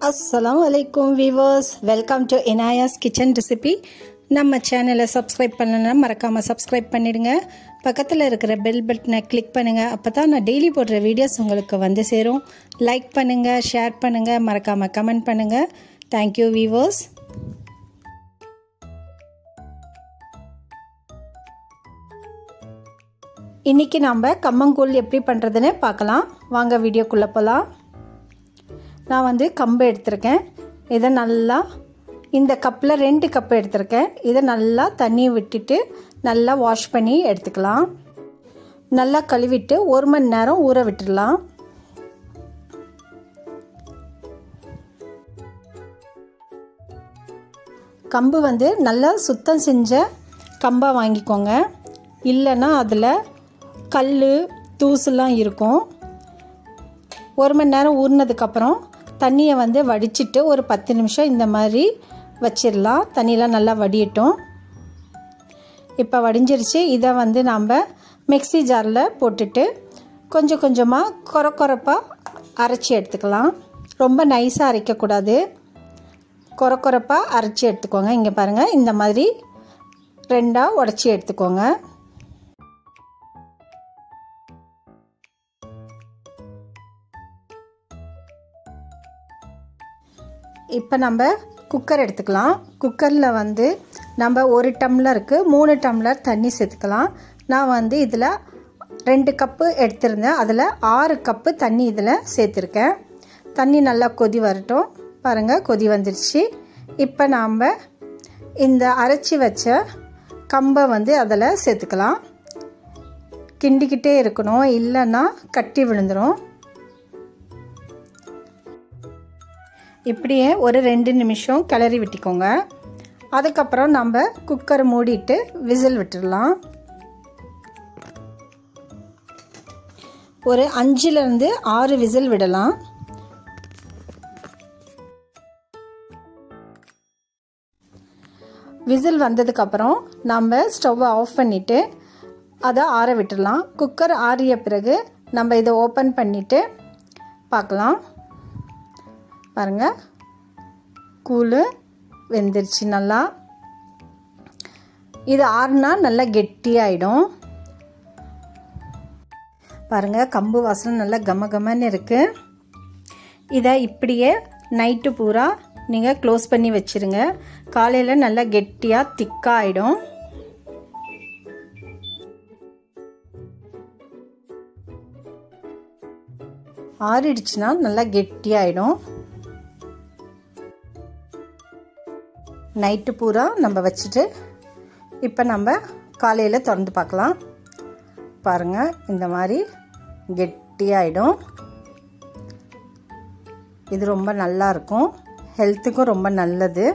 அஸ்ஸலாம் வலைக்கும் viewers welcome to Inaya's kitchen recipe நம்ம சேனலை சப்ஸ்கிரைப் பண்ணலன்னா மறக்காமல் சப்ஸ்கிரைப் பண்ணிடுங்க பக்கத்தில் இருக்கிற பெல் பட்டனை கிளிக் பண்ணுங்கள் அப்போ தான் நான் டெய்லி போடுற வீடியோஸ் உங்களுக்கு வந்து சேரும் லைக் பண்ணுங்கள் ஷேர் பண்ணுங்கள் மறக்காமல் கமெண்ட் பண்ணுங்கள் தேங்க்யூ வீவர்ஸ் இன்றைக்கி நாம் கம்மங்கூழ் எப்படி பண்ணுறதுன்னு பார்க்கலாம் வாங்க வீடியோக்குள்ளே போகலாம் நான் வந்து கம்பு எடுத்திருக்கேன் இதை நல்லா இந்த கப்பில் ரெண்டு கப்பு எடுத்திருக்கேன் இதை நல்லா தண்ணி விட்டுட்டு நல்லா வாஷ் பண்ணி எடுத்துக்கலாம் நல்லா கழுவிட்டு ஒரு மணி நேரம் ஊற விட்டுடலாம் கம்பு வந்து நல்லா சுத்தம் செஞ்ச கம்பாக வாங்கிக்கோங்க இல்லைன்னா அதில் கல் தூசுலாம் இருக்கும் ஒரு மணி நேரம் ஊறினதுக்கப்புறம் தண்ணியை வந்து வடிச்சிட்டு ஒரு பத்து நிமிஷம் இந்த மாதிரி வச்சிடலாம் தண்ணியெலாம் நல்லா வடியட்டும் இப்போ வடிஞ்சிருச்சு இதை வந்து நம்ம மிக்சி ஜாரில் போட்டுட்டு கொஞ்சம் கொஞ்சமாக கொர கொரப்பாக அரைச்சி எடுத்துக்கலாம் ரொம்ப நைஸாக அரைக்கக்கூடாது கொர கொரப்பாக அரைச்சி எடுத்துக்கோங்க இங்கே பாருங்கள் இந்த மாதிரி ரெண்டாக உடச்சி எடுத்துக்கோங்க இப்போ நம்ம குக்கர் எடுத்துக்கலாம் குக்கரில் வந்து நம்ம ஒரு டம்ளருக்கு மூணு டம்ளர் தண்ணி சேர்த்துக்கலாம் நான் வந்து இதில் ரெண்டு கப்பு எடுத்திருந்தேன் அதில் ஆறு கப்பு தண்ணி இதில் சேர்த்துருக்கேன் தண்ணி நல்லா கொதி வரட்டும் பாருங்கள் கொதி வந்துடுச்சு இப்போ நாம் இந்த அரைச்சி வச்ச கம்பை வந்து அதில் சேர்த்துக்கலாம் கிண்டிக்கிட்டே இருக்கணும் இல்லைன்னா கட்டி விழுந்துடும் இப்படியே ஒரு ரெண்டு நிமிஷம் கிளறி விட்டுக்கோங்க அதுக்கப்புறம் நம்ம குக்கரை மூடிட்டு விசில் விட்டுடலாம் ஒரு அஞ்சுலேருந்து ஆறு விசில் விடலாம் விசில் வந்ததுக்கப்புறம் நம்ம ஸ்டவ்வை ஆஃப் பண்ணிவிட்டு அதை ஆற விட்டுடலாம் குக்கர் ஆறிய பிறகு நம்ம இதை ஓப்பன் பண்ணிவிட்டு பார்க்கலாம் பாருங்கள் கூழ் வெந்துருச்சு நல்லா இது ஆறுனா நல்லா கெட்டியாயிடும் பாருங்கள் கம்பு வாசனை நல்லா கம கமன்னு இருக்குது இதை இப்படியே நைட்டு பூரா நீங்கள் க்ளோஸ் பண்ணி வச்சுருங்க காலையில் நல்லா கெட்டியாக திக்காக ஆகிடும் ஆறிடுச்சுன்னா நல்லா கெட்டியாயிடும் நைட்டு பூரா நம்ம வச்சுட்டு இப்போ நம்ம காலையில் திறந்து பார்க்கலாம் பாருங்கள் இந்த மாதிரி கெட்டியாயிடும் இது ரொம்ப நல்லா இருக்கும் ஹெல்த்துக்கும் ரொம்ப நல்லது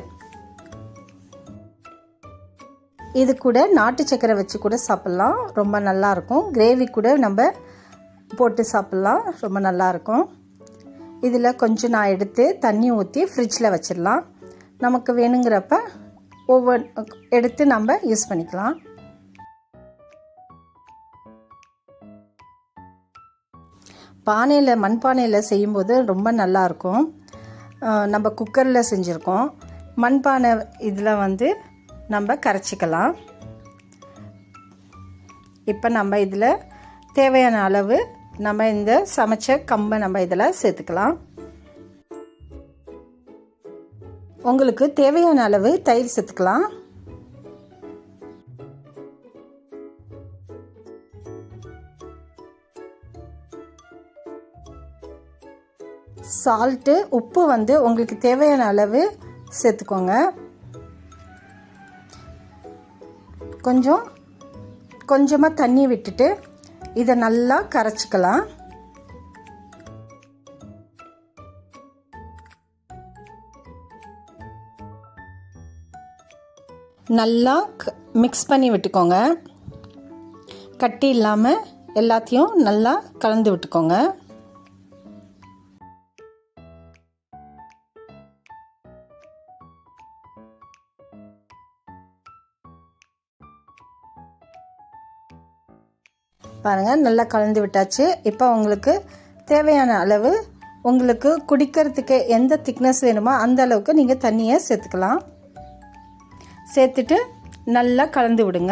இது கூட நாட்டு சக்கரை வச்சு கூட சாப்பிட்லாம் ரொம்ப நல்லா இருக்கும் கிரேவி கூட நம்ம போட்டு சாப்பிட்லாம் ரொம்ப நல்லாயிருக்கும் இதில் கொஞ்சம் நான் எடுத்து தண்ணி ஊற்றி ஃப்ரிட்ஜில் வச்சிடலாம் நமக்கு வேணுங்கிறப்ப ஒவ்வொரு எடுத்து நம்ம யூஸ் பண்ணிக்கலாம் பானையில் மண்பானையில் செய்யும்போது ரொம்ப நல்லாயிருக்கும் நம்ம குக்கரில் செஞ்சுருக்கோம் மண்பானை இதில் வந்து நம்ம கரைச்சிக்கலாம் இப்போ நம்ம இதில் தேவையான அளவு நம்ம இந்த சமைச்ச கம்பை நம்ம இதில் சேர்த்துக்கலாம் உங்களுக்கு தேவையான அளவு தயிர் சேர்த்துக்கலாம் சால்ட்டு உப்பு வந்து உங்களுக்கு தேவையான அளவு சேர்த்துக்கோங்க கொஞ்சம் கொஞ்சமாக தண்ணி விட்டுட்டு இதை நல்லா கரைச்சிக்கலாம் நல்லா மிக்ஸ் பண்ணி விட்டுக்கோங்க கட்டி இல்லாமல் எல்லாத்தையும் நல்லா கலந்து விட்டுக்கோங்க பாருங்கள் நல்லா கலந்து விட்டாச்சு இப்போ உங்களுக்கு தேவையான அளவு உங்களுக்கு குடிக்கிறதுக்கு எந்த திக்னஸ் வேணுமோ அந்த அளவுக்கு நீங்கள் தண்ணியை சேர்த்துக்கலாம் சேர்த்துட்டு நல்லா கலந்து விடுங்க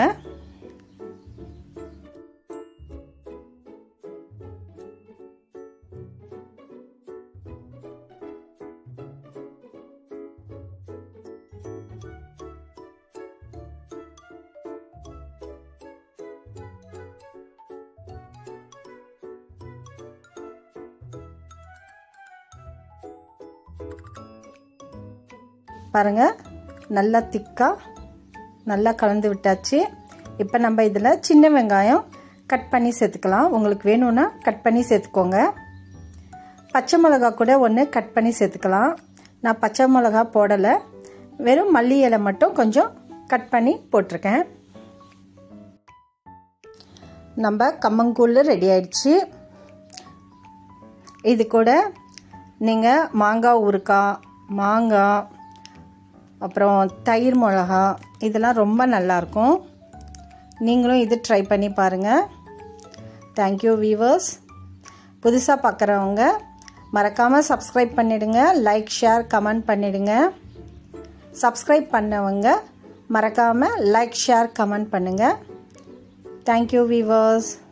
பாருங்கள் நல்லா திக்காக நல்லா கலந்து விட்டாச்சு இப்போ நம்ம இதில் சின்ன வெங்காயம் கட் பண்ணி சேர்த்துக்கலாம் உங்களுக்கு வேணும்னா கட் பண்ணி சேர்த்துக்கோங்க பச்சை மிளகா கூட ஒன்று கட் பண்ணி சேர்த்துக்கலாம் நான் பச்சை மிளகா போடலை வெறும் மல்லி இலை மட்டும் கொஞ்சம் கட் பண்ணி போட்டிருக்கேன் நம்ம கம்மங்கூழ் ரெடி ஆயிடுச்சு இது கூட நீங்கள் மாங்காய் ஊறுக்காய் மாங்காய் அப்புறம் தயிர் மிளகா இதெல்லாம் ரொம்ப நல்லாயிருக்கும் நீங்களும் இது ட்ரை பண்ணி பாருங்கள் தேங்க்யூ வீவர்ஸ் புதுசாக பார்க்குறவங்க மறக்காமல் சப்ஸ்கிரைப் பண்ணிவிடுங்க லைக் ஷேர் கமெண்ட் பண்ணிவிடுங்க சப்ஸ்கிரைப் பண்ணவங்க மறக்காமல் லைக் ஷேர் கமெண்ட் பண்ணுங்கள் தேங்க்யூ வீவர்ஸ்